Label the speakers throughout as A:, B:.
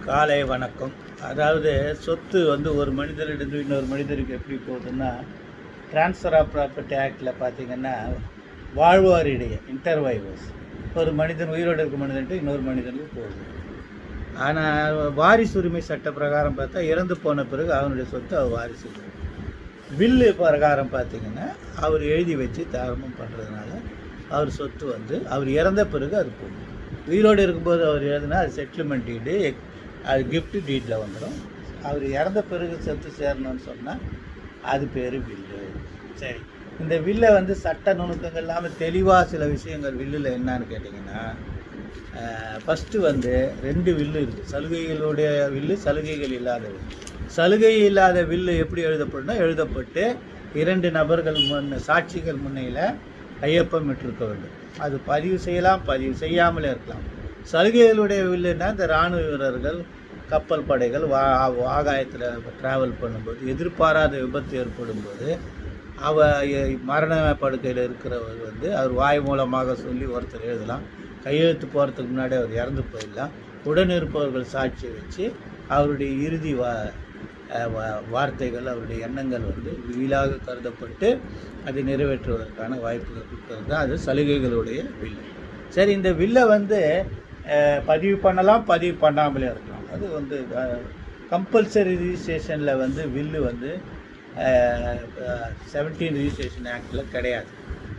A: காலை வணக்கம் அதாவது சொத்து வந்து ஒரு மனிதரிடம் இன்னொரு மனிதருக்கு எப்படி போகுதுன்னா ட்ரான்ஸ்ஃபர் ஆஃப் ப்ராப்பர்ட்டி ஆக்டில் பார்த்தீங்கன்னா வாழ்வாரிடையே இன்டர்வைவர்ஸ் ஒரு மனிதன் உயிரோடு இருக்க மனிதன்ட்டு இன்னொரு மனிதனுக்கு போகுது ஆனால் வாரிசு உரிமை சட்ட பிரகாரம் பார்த்தா இறந்து போன பிறகு அவனுடைய சொத்து அவர் வாரிசு வில்லு பிரகாரம் பார்த்தீங்கன்னா அவர் எழுதி வச்சு தாரமும் பண்ணுறதுனால அவர் சொத்து வந்து அவர் இறந்த பிறகு அது போகும் உயிரோடு இருக்கும்போது அவர் எழுதுனா அது செட்டில்மெண்ட் டீடு அது gift டீட்டில் வந்துடும் அவர் இறந்த பிறகு சொத்து சேரணும்னு சொன்னால் அது பேர் வில்லு சரி இந்த வில்லை வந்து சட்ட நுணுக்கங்கள் இல்லாமல் தெளிவாக சில விஷயங்கள் வில்லில் என்னன்னு கேட்டிங்கன்னா ஃபஸ்ட்டு வந்து ரெண்டு வில்லு இருக்குது சலுகைகளுடைய வில்லு சலுகைகள் இல்லாத வில்லு சலுகை இல்லாத வில்லு எப்படி எழுதப்படும்னா எழுதப்பட்டு இரண்டு நபர்கள் முன் சாட்சிகள் முன்னையில் கையொப்பம் விட்டிருக்க வேண்டும் அது பதிவு செய்யலாம் பதிவு செய்யாமலே இருக்கலாம் சலுகைகளுடைய வில்லுன்னா இந்த இராணுவ வீரர்கள் கப்பல் படைகள் வா ஆகாயத்தில் ட்ராவல் பண்ணும்போது எதிர்பாராத விபத்து ஏற்படும் போது அவ எ- மரண படுக்கையில் இருக்கிறவர் வந்து அவர் வாய் மூலமாக சொல்லி ஒருத்தர் எழுதலாம் கையெழுத்து போகிறதுக்கு முன்னாடி அவர் இறந்து போயிடலாம் உடன் இருப்பவர்கள் சாட்சி வச்சு அவருடைய இறுதி வா அஹ் வா- வார்த்தைகள் அவருடைய எண்ணங்கள் வந்து வீலாக கருதப்பட்டு அதை நிறைவேற்றுவதற்கான வாய்ப்புகள் இருக்கிறது தான் அது சலுகைகளுடைய வில்லு சரி இந்த வில்லை வந்து அஹ், பதிவு பண்ணலாம் பதிவு பண்ணாமலே இருக்கலாம் அது வந்து கம்பல்சரி ரிஜிஸ்ட்ரேஷனில் வந்து வில்லு வந்து செவன்டீன் ரிஜிஸ்ட்ரேஷன் ஆக்டில் கிடையாது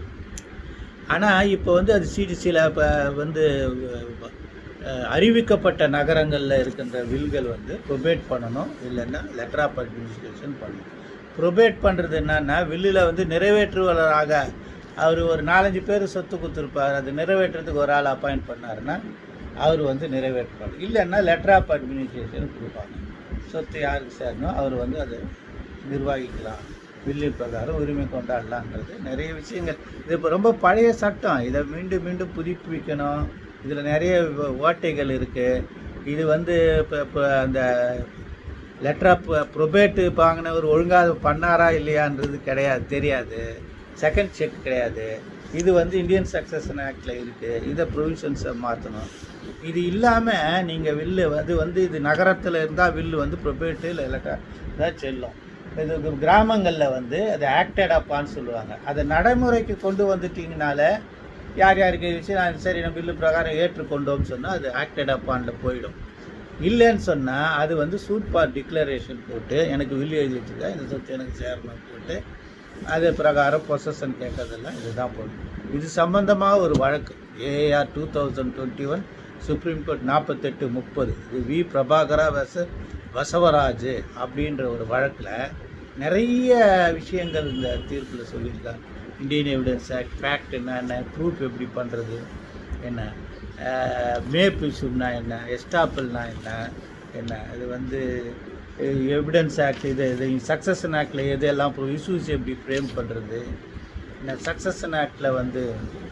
A: ஆனால் இப்போ வந்து அது சிடி சில இப்போ வந்து அஹ், அறிவிக்கப்பட்ட நகரங்களில் இருக்கின்ற வில்கள் வந்து ப்ரொபேட் பண்ணணும் இல்லைன்னா லெட்டர் ஆஃப் அட்மினிஸ்ட்ரேஷன் பண்ணணும் ப்ரொபேட் பண்ணுறது என்னன்னா வில்லில் வந்து நிறைவேற்றுவராக அவர் ஒரு நாலஞ்சு பேர் சொத்து கொடுத்துருப்பார் அது நிறைவேற்றுறதுக்கு ஒரு ஆள் அப்பாயிண்ட் பண்ணாருன்னா அவர் வந்து நிறைவேற்றுவார் இல்லைன்னா லெட்டர் ஆஃப் அட்மினிஸ்ட்ரேஷன் கொடுப்பாங்க சொத்து யாருக்கு சேரணும் அவர் வந்து அதை நிர்வகிக்கலாம் வில்லின் பிரகாரம் உரிமை கொண்டாடலாங்கிறது நிறைய விஷயங்கள் இது இப்போ ரொம்ப பழைய சட்டம் இதை மீண்டும் மீண்டும் புதுப்பிக்கணும் இதில் நிறைய ஓ- ஓட்டைகள் இருக்குது இது வந்து இப்போ இப்போ அந்த லெட்டர் ஆஃப் ப்ரொபேட்டு வாங்கினவர் ஒழுங்காக பண்ணாரா இல்லையான்றது கிடையாது தெரியாது செகண்ட் செக் கிடையாது இது வந்து இந்தியன் சக்சஷன் ஆக்டில் இருக்குது இதை ப்ரொவிஷன்ஸை மாற்றணும் இது இல்லாமல் நீங்கள் வில்லு அது வந்து இது நகரத்தில் இருந்தால் வில்லு வந்து ப்ரொபேட்டு இல்லை லெட்டர் தான் செல்லும் இது கிராமங்களில் வந்து அது ஆக்டட் அப்பான்னு சொல்லுவாங்க அதை நடைமுறைக்கு கொண்டு வந்துட்டீங்கனால யார் யாருக்கு விஷயம் சரி நம்ம பில்லு பிரகாரம் ஏற்றுக்கொண்டோம்னு சொன்னால் அது ஆக்டட் அப்பானில் போயிடும் இல்லைன்னு சொன்னால் அது வந்து சூட் பார் டிக்ளரேஷன் போட்டு எனக்கு வில்லு எழுதி வச்சுருக்கா இந்த சொத்து எனக்கு சேரணும்னு போட்டு அது பிரகாரம் பொசஷன் கேட்கறதெல்லாம் இதுதான் போடும் இது சம்பந்தமாக ஒரு வழக்கு AIR two thousand twenty one Supreme Court நாற்பத்தெட்டு முப்பது இது வி பிரபாகரா வச வசவராஜ் அப்படின்ற ஒரு வழக்கில் நிறைய விஷயங்கள் இந்த தீர்ப்பில் சொல்லியிருக்காங்க இந்தியன் எவிடன்ஸ் ஆக்ட் ஃபேக்ட் என்ன என்ன ப்ரூஃப் எப்படி பண்ணுறது என்ன மேப் இஷ்யூனா என்ன எஸ்டாப்பிள்னா என்ன என்ன இது வந்து எவிடன்ஸ் ஆக்ட் இது இது சக்சஷன் ஆக்டில் எதெல்லாம் இஷ்யூஸ் எப்படி ஃப்ரேம் பண்ணுறது இந்த சக்சஷன் ஆக்டில் வந்து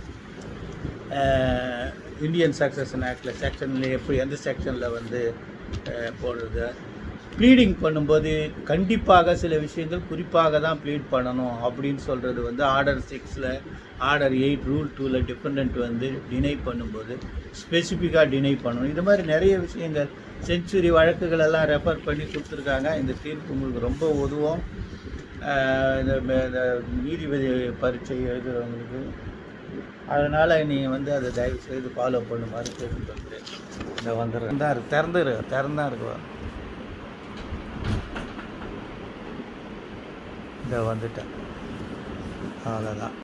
A: அஹ், இந்தியன் சக்சஷன் ஆக்டில் செக்ஷனில் எப்படி எந்த செக்ஷனில் வந்து அஹ், போடுறது ப்ளீடிங் பண்ணும்போது கண்டிப்பாக சில விஷயங்கள் குறிப்பாக தான் ப்ளீட் பண்ணணும் அப்படின்னு சொல்கிறது வந்து ஆர்டர் சிக்ஸில் ஆர்டர் எயிட் ரூல் டூவில் டிபெண்ட் வந்து டினை பண்ணும்போது ஸ்பெசிஃபிக்காக டினை பண்ணணும் இது மாதிரி நிறைய விஷயங்கள் செஞ்சுரி வழக்குகள் எல்லாம் ரெஃபர் பண்ணி கொடுத்துருக்காங்க இந்த தீர்ப்பு உங்களுக்கு ரொம்ப உதவும் அஹ், இந்த ம- இந்த நீதிபதி பரீட்சை எழுதுகிறவங்களுக்கு அதனால் நீங்கள் வந்து அதை தயவு செய்து ஃபாலோ பண்ணுமாறு கேட்டுக்கொள்கிறேன் இந்த வந்துடுறேன் தான் இருக்கு திறந்துரு திறந்தா இருக்கு இந்த வந்துட்டேன் அவ்வளோதான்